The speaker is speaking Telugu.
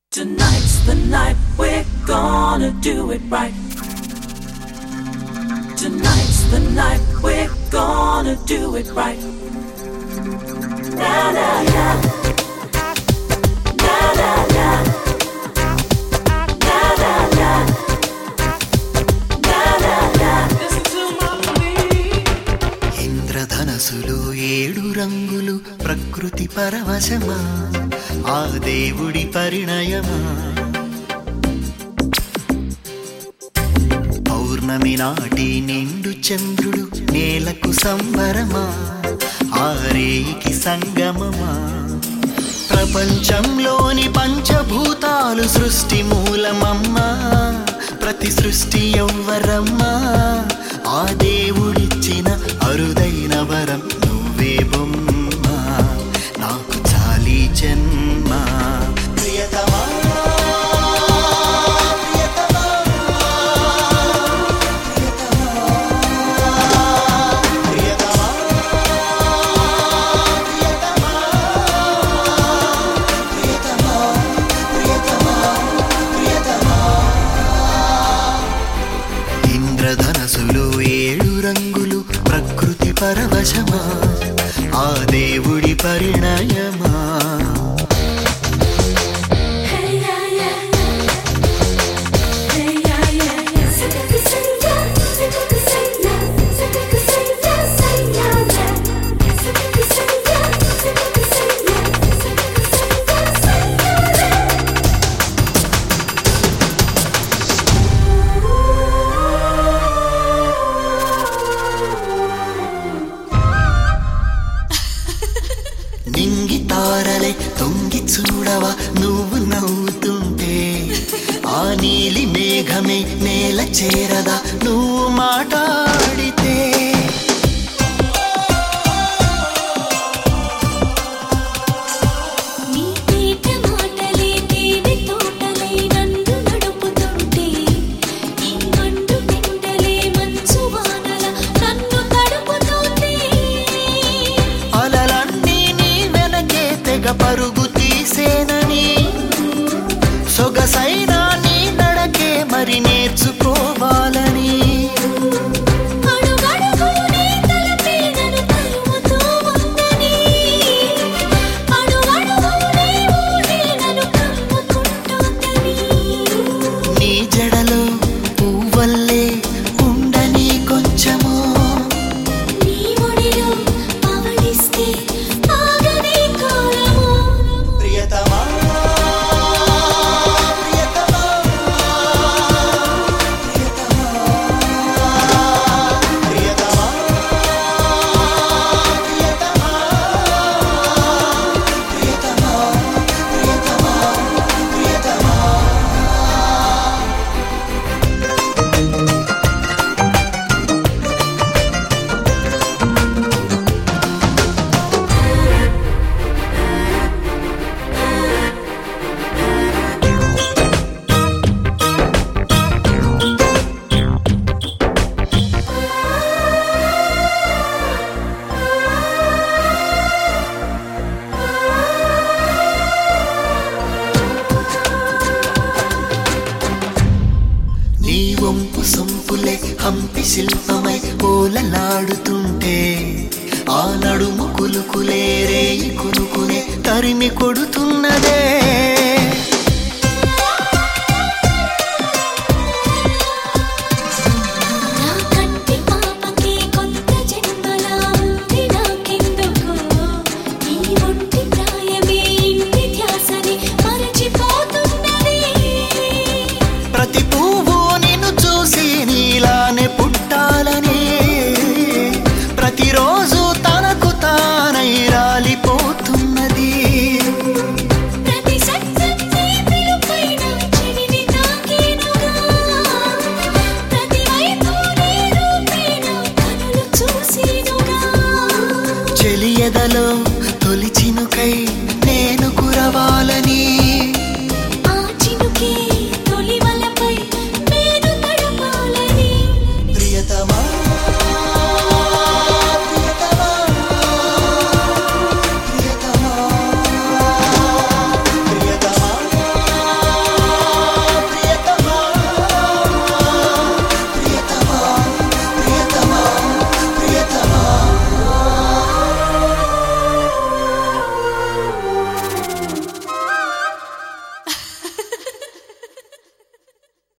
Tonight's the night we're gonna do it right. Tonight's the night we're gonna do it right. Na na na. Na na na. Na na na. Na na na. Listen to my plea. ఇంద్రధనసులు ఏడు రంగులు ప్రకృతి పరవశమా ఆ దేవుడి పరిణయమా పౌర్ణమి నాటి నిండు చంద్రుడు నేలకు సంబరమా ఆరేకి సంగమమా ప్రపంచంలోని పంచభూతాలు సృష్టి మూలమమ్మా ప్రతి సృష్టి ఎవ్వరమ్మా ఆ దేవుడిచ్చిన అరుదైన వరం నువ్వే బొమ్మ నాకు చాలీ జన్మ ప్రియతమా ప్రియతమా, ప్రియతమా, ప్రియతమా, ప్రియతమా, ప్రియతమా, ప్రియతమా. ఇంద్రధనసులు ఏడు రంగులు ప్రకృతి పరవశమా ఆ దేవుడి పరిణయమా Hey yeah yeah Hey yeah yeah yeah Say que say yeah Say que say yeah Say que say yeah Say yeah yeah Say que say yeah Say que say yeah Say que say yeah Say yeah yeah నింగి తారలే తొంగి చూడవా నువ్వు నవ్వుతుంటే ఆ నీలి మేఘమే నేల చేరదా నువ్వు మాట్లాడితే నీ తేట మాటలే తేనె తోటలై నన్ను నడుపుతుంటే నీ మండు నిండలే మంచు వానల నన్ను తడుపుతుంది అలలన్నీ నీ వెనకే తెగ పరుగు తీసేనని సొగసైన నీ నడకే మరి నేర్చుకోవాలని అడుగడుగు నీ తలపే నన్ను తరుముతూ ఉందని అడుగడుగు నీ ఊహే నన్ను కమ్ముకుంటోందని నీ జడలో పువ్వల్లే ఉండని కొంచెము నీ ఒడిలో పవళిస్తే ఆగని కాలము ప్రియతమా ప్రియతమా ప్రియతమా ప్రియతమా ప్రియతమా ప్రియతమా ప్రియతమా నీ వంపు సొంపులే హంపి శిల్పమై ఓలలాడుతుంటే ఆ నడుము కులుకులే రేయి కులుకునే తరిమి కొడుతున్నదే నా కంటి పాపకి కొత్త జన్మలా ఉంది నాకెందుకు ఈ ఒంటి ప్రాయమే ఇంటి ధ్యాసని మరచిపోతున్నది ప్రతి పువ్వు నిన్ను చూసి నీలానే పుట్టాలని ప్రతిరోజు తనకు తానై రాలిపోతున్నది ప్రతి శబ్దం నీ పిలుపైన చెవిని తాకేనుగా ప్రతి వైపు నీ రూపేణ కనులు చూసేనుగా చెలియదలో